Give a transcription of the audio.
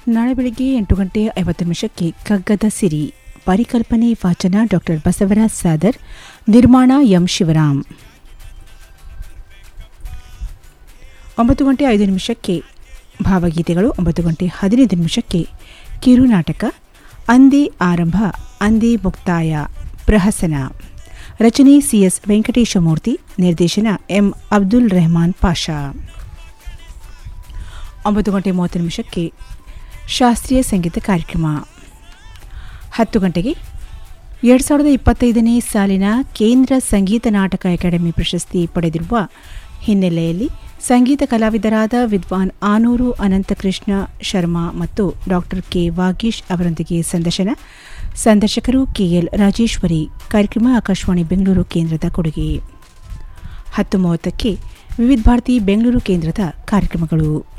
ನಾಳೆ ಬೆಳಿಗ್ಗೆ ಎಂಟು ಗಂಟೆ ಐವತ್ತು ನಿಮಿಷಕ್ಕೆ ಕಗ್ಗದ ಸಿರಿ ಪರಿಕಲ್ಪನೆ ವಾಚನ ಡಾಕ್ಟರ್ ಬಸವರಾಜ್ ಸಾದರ್ ನಿರ್ಮಾಣ ಎಂ ಶಿವರಾಮ್ ಒಂಬತ್ತು ಗಂಟೆ ಐದು ನಿಮಿಷಕ್ಕೆ ಭಾವಗೀತೆಗಳು ಒಂಬತ್ತು ಗಂಟೆ ಹದಿನೈದು ನಿಮಿಷಕ್ಕೆ ಕಿರು ನಾಟಕ ಅಂದೇ ಆರಂಭ ಅಂದೇ ಮುಕ್ತಾಯ ಪ್ರಹಸನ ರಚನೆ ಸಿಎಸ್ ವೆಂಕಟೇಶಮೂರ್ತಿ ನಿರ್ದೇಶನ ಎಂ ಅಬ್ದುಲ್ ರೆಹಮಾನ್ ಪಾಷಾ ಒಂಬತ್ತು ಗಂಟೆ ಮೂವತ್ತು ನಿಮಿಷಕ್ಕೆ ಶಾಸ್ತ್ರೀಯ ಸಂಗೀತ ಕಾರ್ಯಕ್ರಮ ಹತ್ತು ಗಂಟೆಗೆ ಎರಡು ಸಾವಿರದ ಇಪ್ಪತ್ತೈದನೇ ಸಾಲಿನ ಕೇಂದ್ರ ಸಂಗೀತ ನಾಟಕ ಅಕಾಡೆಮಿ ಪ್ರಶಸ್ತಿ ಪಡೆದಿರುವ ಹಿನ್ನೆಲೆಯಲ್ಲಿ ಸಂಗೀತ ಕಲಾವಿದರಾದ ವಿದ್ವಾನ್ ಆನೂರು ಅನಂತಕೃಷ್ಣ ಶರ್ಮಾ ಮತ್ತು ಡಾಕ್ಟರ್ ಕೆ ವಾಗೀಶ್ ಅವರೊಂದಿಗೆ ಸಂದರ್ಶನ ಸಂದರ್ಶಕರು ಕೆಎಲ್ ರಾಜೇಶ್ವರಿ ಕಾರ್ಯಕ್ರಮ ಆಕಾಶವಾಣಿ ಬೆಂಗಳೂರು ಕೇಂದ್ರದ ಕೊಡುಗೆ ಹತ್ತು ಮೂವತ್ತಕ್ಕೆ ವಿವಿಧ ಭಾರತಿ ಬೆಂಗಳೂರು ಕೇಂದ್ರದ ಕಾರ್ಯಕ್ರಮಗಳು